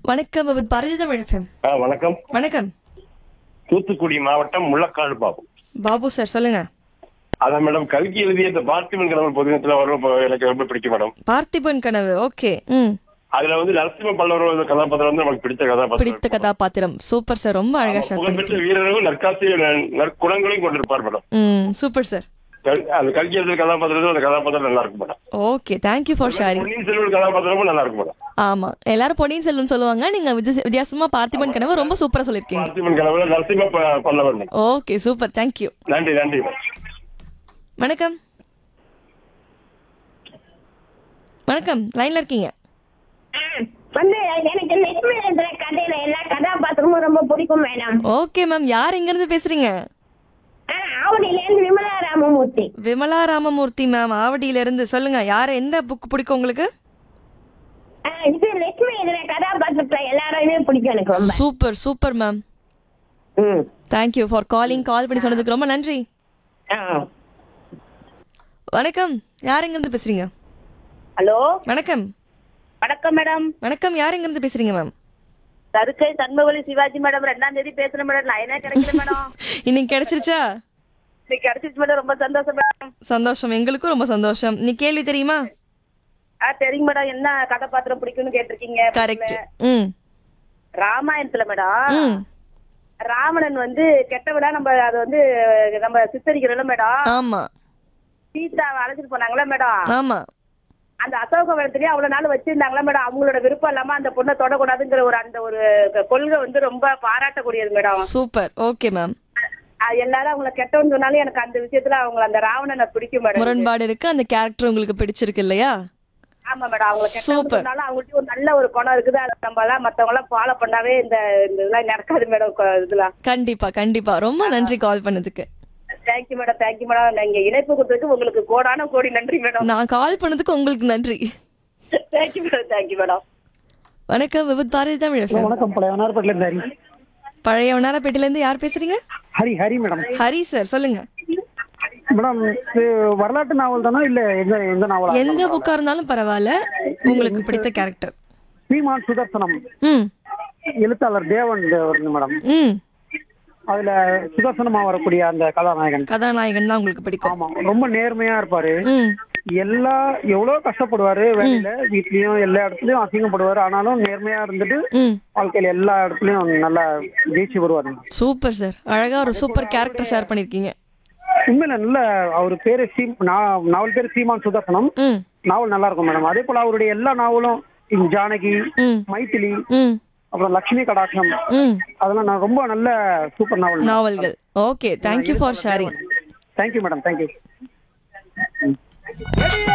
வணக்கம் அவர் பாரதி தமிழ் FM. ஆ, வணக்கம் வணக்கம் தூத்துக்குடி மாவட்டம் முள்ளக்காடு பாபு பாபு சார் சொல்லுங்க அதான் மேடம் கல்கி எழுதிய இந்த பார்த்திபன் கடவுள் புதினத்துல வரும் இப்ப எனக்கு ரொம்ப பிடிக்கும் மேடம் பார்த்திபன் கனவு ஓகே ம் அதுல வந்து நரசிம்ம பல்லவர் வந்து கதாபாத்திரம் வந்து நமக்கு பிடிச்ச கதாபாத்திரம் பிடித்த கதாபாத்திரம் சூப்பர் சார் ரொம்ப அழகா ஷேர் புகழ்பெற்ற பண்ணிருக்கீங்க வீரரும் நற்காசி நற்குணங்களையும் கொண்டிருப்பார் மேடம் ம் சூப்பர் சார் கல்- அந்த கல்கி எழுதிய கதாபாத்திரத்துல அந்த கதாபாத்திரம் நல்லா இருக்கும் madam okay thank you for sharing Ponniyin Selvan கதாபாத்திரமும் நல்லா இருக்கும் மேடம் ஆமா எல்லாரும் பொன்னியின் செல்வன் சொல்லுவாங்க நீங்க வித்தியாச- வித்தியாசமா பார்த்திபன் கனவு ரொம்ப சூப்பரா சொல்லிருக்கீங்க பார்த்திபன் கனவுல நரசிம்ம ப- பல்லவர் மேடம். ஓகே சூப்பர் தேங்க்யூ நன்றி நன்றி மேடம் வணக்கம் வணக்கம் லைன்ல இருக்கீங்க வந்து எனக்கு லட்சுமி எழுதுற கதையில எல்லா கதாபாத்திரமும் ரொம்ப பிடிக்கும் மேடம் ஓகே மேம் யார் எங்க இருந்து பேசுறீங்க ஆவடியில இருந்து விமலா ராமமூர்த்தி விமலா ராமமூர்த்தி மேம் ஆவடியில இருந்து சொல்லுங்க யார் எந்த புக் பிடிக்கும் உங்களுக்கு ஆ, இது லட்சுமி எழுதுற கதாபாத்திரத்துல எல்லாரையுமே பிடிக்கும் எனக்கு ரொம்ப சூப்பர் சூப்பர் மேம் ம் தேங்க்யூ ஃபார் காலிங் கால் பண்ணி சொன்னதுக்கு ரொம்ப நன்றி ஆ. வணக்கம் யார் எங்க இருந்து பேசுறீங்க ஹலோ வணக்கம் வணக்கம் மேடம் வணக்கம் யார் எங்க இருந்து பேசுறீங்க மேம் தருக்கை சண்முகவலி சிவாஜி மேடம் ரெண்டாம் தேதி பேசுறேன் மேடம் லைனே கிடைக்கல மேடம் இன்னைக்கு கிடைச்சிருச்சா இன்னைக்கு கிடைச்சிச்சு மேடம் ரொம்ப சந்தோஷம் மேடம் சந்தோஷம் எங்களுக்கும் ரொம்ப சந்தோஷம் நீ கேள்வி தெரியுமா ஆ சரிங்க மேடம் என்ன கதாபாத்திரம் பிடிக்கும்னு கேட்டிருக்கீங்க கரெக்ட் ம் ராமாயணத்துல மேடம் ம் ராவணன் வந்து கெட்டவனா நம்ம அது வந்து நம்ம சித்தரிக்கிறோம்ல மேடம் ஆமா சீதாவை அழைச்சிட்டு போனாங்களா மேடம் ஆமா அந்த அசோக வனத்திலேயே அவ்வளவு நாள் வச்சிருந்தாங்களா மேடம் அவங்களோட விருப்பம் இல்லாம அந்த பொண்ணை தொடக்கூடாதுங்கிற ஒரு அந்த ஒரு கொள்கை வந்து ரொம்ப பாராட்டக்கூடியது மேடம் சூப்பர் ஓகே மேம் அது எல்லாரும் அவங்கள கெட்டவன்னு சொன்னாலும் எனக்கு அந்த விஷயத்துல அவங்க அந்த ராவணனை பிடிக்கும் மேடம் முரண்பாடு இருக்கு அந்த கேரக்டர் உங்களுக்கு பிடிச்சிருக்கு இல்லையா ஆமா மேடம் அவங்க Super. கெட்டவங்க சொன்னாலும் அவங்கள்ட்ட ஒரு நல்ல ஒரு குணம் இருக்குது அதை நம்ம எல்லாம் மத்தவங்க எல்லாம் ஃபாலோ பண்ணாவே இந்த இந்த இதெல்லாம் நடக்காது மேடம் இதெல்லாம் கண்டிப்பா கண்டிப்பா ரொம்ப நன்றி கால் பண்ணதுக்கு தேங்க்யூ மேடம் தேங்க்யூ மேடம் நீங்க இணைப்பு கொடுத்ததுக்கு உங்களுக்கு கோடான கோடி நன்றி மேடம் நான் கால் பண்ணதுக்கு உங்களுக்கு நன்றி தேங்க்யூ மேடம் தேங்க்யூ மேடம் வணக்கம் விபத் பாரதி தமிழ் FM. வணக்கம் பழைய வனார்பேட்டில இருந்து ஹரி பழைய வண்ணாரப்பேட்டையில இருந்து யார் பேசுறீங்க ஹரி ஹரி மேடம் ஹரி சார் சொல்லுங்க மேடம் இது வரலாற்று நாவல் தானா இல்ல எந்த எந்த நாவலா எந்த புக்கா இருந்தாலும் பரவாயில்ல உங்களுக்கு பிடித்த கேரக்டர் சீமான் சுதர்சனம் ம் எழுத்தாளர் தேவன் வருது மேடம் ம் அதுல சுதர்சனமா வரக்கூடிய அந்த கதாநாயகன் கதாநாயகன் தான் உங்களுக்கு பிடிக்கும் ஆமா ரொம்ப நேர்மையா இருப்பாரு ம் எல்லா எவ்வளவு கஷ்டப்படுவாரு வேலையில வீட்லயும் எல்லா இடத்துலயும் அசிங்கப்படுவாரு ஆனாலும் நேர்மையா இருந்துட்டு ம் வாழ்க்கையில எல்லா இடத்துலயும் நல்லா ஜெயிச்சு வருவாரு சூப்பர் சார் அழகா ஒரு சூப்பர் கேரக்டர் ஷேர் பண்ணிருக்கீங்க உண்மையில நல்ல அவர் பேரு சீ நா- நாவல் பேரு சீமான் சுதர்சனம் ம் நாவல் நல்லா இருக்கும் மேடம் அதே போல அவருடைய எல்லா நாவலும் இந்த ஜானகி ம் மைத்திலி ம் அப்புறம் லக்ஷ்மி கடாட்சம் ம் அதெல்லாம் நான் ரொம்ப நல்ல சூப்பர் நாவல் நாவல்கள் okay thank you for sharing thank you madam thank you